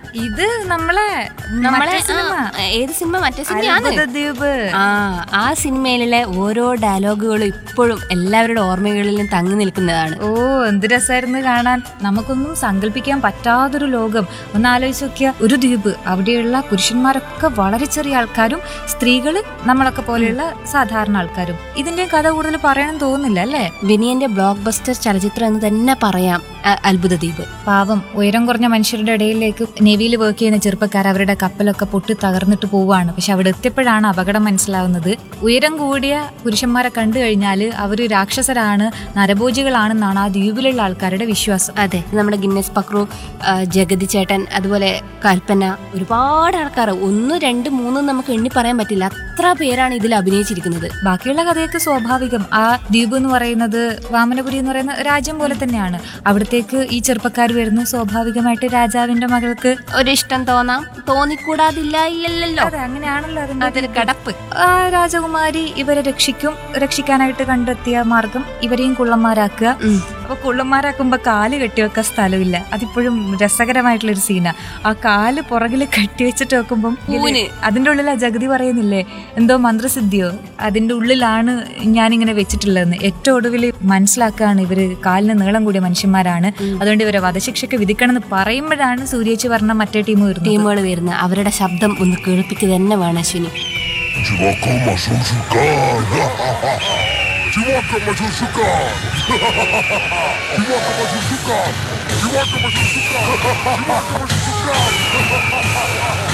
ഇത് നമ്മളെ നമ്മളെ മറ്റേ സിനിമ. ആ, ഏത് സിനിമ മറ്റേ സിനിമയാണ് അത്ഭുതദ്വീപ് ആ ആ സിനിമയിലെ ഓരോ ഡയലോഗുകളും ഇപ്പോഴും എല്ലാവരുടെ ഓർമ്മകളിലും തങ്ങി നിൽക്കുന്നതാണ് ഓ എന്ത് രസമായിരുന്നു കാണാൻ നമുക്കൊന്നും സങ്കല്പിക്കാൻ പറ്റാത്തൊരു ലോകം ഒന്ന് ആലോചിച്ച് നോക്കിയ ഒരു ദ്വീപ് അവിടെയുള്ള പുരുഷന്മാരൊക്കെ വളരെ ചെറിയ ആൾക്കാരും സ്ത്രീകള് നമ്മളൊക്കെ പോലെയുള്ള സാധാരണ ആൾക്കാരും ഇതിന്റെ കഥ കൂടുതൽ പറയണം തോന്നുന്നില്ല അല്ലേ വിനിയന്റെ ബ്ലോക്ക് ബസ്റ്റർ ചലച്ചിത്രം എന്ന് തന്നെ പറയാം അ- അത്ഭുത ദ്വീപ് പാവം ഉയരം കുറഞ്ഞ മനുഷ്യരുടെ ഇടയിലേക്ക് നേവിയിൽ വർക്ക് ചെയ്യുന്ന ചെറുപ്പക്കാർ അവരുടെ കപ്പലൊക്കെ പൊട്ടി തകർന്നിട്ട് പോവാണ് പക്ഷെ അവിടെ എത്തിയപ്പോഴാണ് അപകടം മനസ്സിലാവുന്നത് ഉയരം കൂടിയ പുരുഷന്മാരെ കണ്ടു കഴിഞ്ഞാൽ അവർ രാക്ഷസരാണ് നരഭോജികളാണെന്നാണ് ആ ദ്വീപിലുള്ള ആൾക്കാരുടെ വിശ്വാസം അതെ നമ്മുടെ ഗിന്നസ് പക്രു ആ, ജഗതി ചേട്ടൻ അതുപോലെ കൽപ്പന ഒരുപാട് ആൾക്കാർ ഒന്ന് രണ്ട് മൂന്നും നമുക്ക് എണ്ണി പറയാൻ പറ്റില്ല അത്ര പേരാണ് ഇതിൽ അഭിനയിച്ചിരിക്കുന്നത് ബാക്കിയുള്ള കഥയൊക്കെ സ്വാഭാവികം ആ ദ്വീപ് എന്ന് പറയുന്നത് വാമനപുരി എന്ന് പറയുന്ന രാജ്യം പോലെ തന്നെയാണ് അവിടത്തേക്ക് ഈ ചെറുപ്പക്കാർ വരുന്നു സ്വാഭാവികമായിട്ട് രാജാവിന്റെ മകൾക്ക് ഒരു ഇഷ്ടം തോന്നാം തോന്നിക്കൂടാതില്ല ഇല്ലല്ലോ അതെ അങ്ങനെയാണല്ലോ അതിന്റെ അതിൽ കടപ്പ് ആ രാജകുമാരി ഇവരെ രക്ഷിക്കും രക്ഷിക്കാനായിട്ട് കണ്ടെത്തിയ മാർഗം ഇവരെയും കുള്ളന്മാരാക്കുക ഉം. അപ്പൊ കുള്ളന്മാരാക്കുമ്പോ കാല് കെട്ടിവെക്കാൻ സ്ഥലമില്ല അതിപ്പോഴും രസകരമായിട്ടുള്ള ഒരു സീനാ ആ കാല് പുറകില് കെട്ടിവെച്ചിട്ട് വെക്കുമ്പം പൂന്. അതിന്റെ ഉള്ളിൽ ആ ജഗതി പറയുന്നില്ലേ എന്തോ മന്ത്രസിദ്ധിയോ അതിന്റെ ഉള്ളിലാണ് ഞാനിങ്ങനെ വെച്ചിട്ടുള്ളതെന്ന് ഏറ്റവും ഒടുവിൽ മനസ്സിലാക്കുകയാണ് ഇവര് കാലിന് നീളം കൂടിയ മനുഷ്യന്മാരാണ് അതുകൊണ്ട് ഇവരെ വധശിക്ഷയ്ക്ക് വിധിക്കണം എന്ന് പറയുമ്പോഴാണ് സൂര്യേച്ചി പറഞ്ഞ മറ്റേ ടീം വരുന്നത് ടീമുകൾ വരുന്ന അവരുടെ ശബ്ദം ഒന്ന് കേൾപ്പിക്കുക തന്നെ വേണം അശ്വിനി Чувака Машушукан! Чувака Машушукан! Чувака Машушукан! Чувака Машушукан! Чувака Машушукан!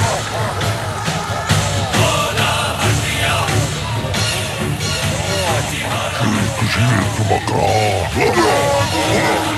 Жирка, жирка, макра!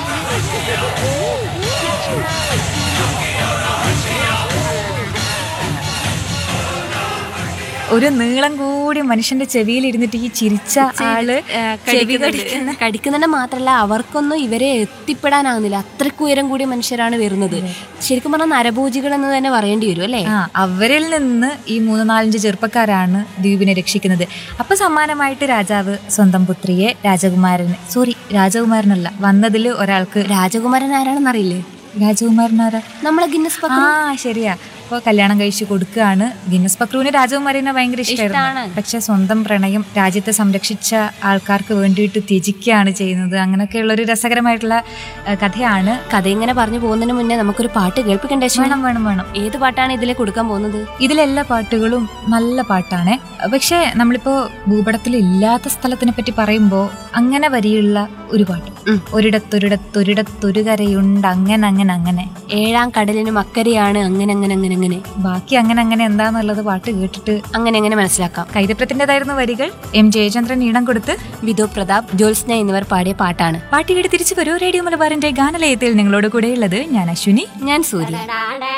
ഒരു നീളം കൂടി മനുഷ്യന്റെ ചെവിയിൽ ഇരുന്നിട്ട് ഈ ചിരിച്ച ആള് ചെവി കടിക്കുന്ന കടിക്കുന്നതിന് മാത്രല്ല അവർക്കൊന്നും ഇവരെ എത്തിപ്പെടാനാകുന്നില്ല അത്രയ്ക്ക് ഉയരം കൂടിയ മനുഷ്യരാണ് വരുന്നത് ശരിക്കും പറഞ്ഞാൽ നരഭോജികൾ എന്ന് തന്നെ പറയേണ്ടി വരും അല്ലേ ആ അവരിൽ നിന്ന് ഈ മൂന്ന് നാലഞ്ച് ചെറുപ്പക്കാരാണ് ദ്വീപിനെ രക്ഷിക്കുന്നത് അപ്പൊ സമ്മാനമായിട്ട് രാജാവ് സ്വന്തം പുത്രിയെ രാജകുമാരന് സോറി രാജകുമാരനല്ല വന്നതിൽ ഒരാൾക്ക് രാജകുമാരൻ ആരാണെന്ന് അറിയില്ലേ രാജകുമാരനാരാ നമ്മളെ ഗിന്നസ് പക്രു ആ ശരിയാ അപ്പൊ കല്യാണം കഴിച്ചു കൊടുക്കുകയാണ് ഗിന്നസ് പക്രുവിന് രാജകുമാരിനെ ഭയങ്കര ഇഷ്ടാണ്. ഇഷ്ടമായിരുന്നു പക്ഷെ സ്വന്തം പ്രണയം രാജ്യത്തെ സംരക്ഷിച്ച ആൾക്കാർക്ക് വേണ്ടിയിട്ട് ത്യജിക്കുകയാണ് ചെയ്യുന്നത് അങ്ങനെയൊക്കെയുള്ള ഒരു രസകരമായിട്ടുള്ള ആ, കഥയാണ് കഥ ഇങ്ങനെ പറഞ്ഞു പോകുന്നതിന് മുന്നേ നമുക്കൊരു പാട്ട് കേൾപ്പിക്കണ്ടേ അശ്വിനി? വേണം വേണം വേണം ഏത് പാട്ടാണ് ഇതിലെ കൊടുക്കാൻ പോകുന്നത് ഇതിലെല്ലാ പാട്ടുകളും നല്ല പാട്ടാണ് പക്ഷെ നമ്മളിപ്പോ ഭൂപടത്തിൽ ഇല്ലാത്ത സ്ഥലത്തിനെ പറ്റി പറയുമ്പോ അങ്ങനെ വരിയുള്ള ഒരു പാട്ട് ഉം. ഒരിടത്തൊരിടത്തൊരിടത്തൊരു കരയുണ്ട് അങ്ങനെ അങ്ങനെ അങ്ങനെ ഏഴാം കടലിനും അക്കരെയാണ് അങ്ങനെ അങ്ങനെ അങ്ങനെ അങ്ങനെ ബാക്കി അങ്ങനെ അങ്ങനെ എന്താന്നുള്ളത് പാട്ട് കേട്ടിട്ട് അങ്ങനെ അങ്ങനെ മനസ്സിലാക്കാം കൈതപ്രത്തിൻ്റെതായിരുന്ന വരികൾ എം ജയചന്ദ്രൻ ഈണം കൊടുത്ത് വിധു പ്രതാപ് ജ്യോത്സ്ന എന്നിവർ പാടിയ പാട്ടാണ് പാട്ട് കേട്ട് തിരിച്ചു വരൂ റേഡിയോ മലബാറിന്റെ ഗാനലയത്തിൽ നിങ്ങളോട് കൂടെയുള്ളത് ഞാൻ അശ്വിനി ഞാൻ സൂര്യ